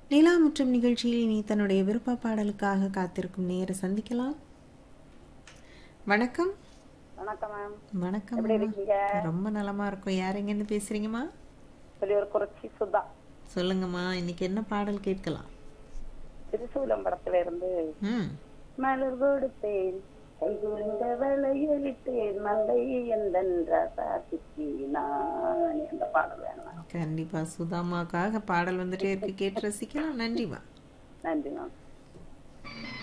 நிலா மற்றும் நிகழ்ச்சியில் நீ தன்னுடைய விருப்ப பாடலுக்காக காத்திருக்கும் நேர சந்திக்கலாம் வணக்கம் வணக்கம் மேம் வணக்கம் எப்படி அம்மா. இருக்கீங்க ரொம்ப நலமா இருக்கும் யார் எங்கேருந்து பேசுறீங்கம்மா வெளியூர் குறிச்சி சுதா சொல்லுங்கம்மா இன்னைக்கு என்ன பாடல் கேட்கலாம் திருசூலம் படத்துல இருந்து ம் மலர் கொடுத்தேன் கைகுலிந்த வளையலிட்டேன் மந்தை எந்தன் ராசாத்திக்கு நான் என்ற பாடல் வேணும் மேம். கண்டிப்பா சுதாமாக்காக பாடல் வந்துட்டே இருக்கு கேட்டு ரசிக்கலாம் நன்றிமா நன்றி மேம்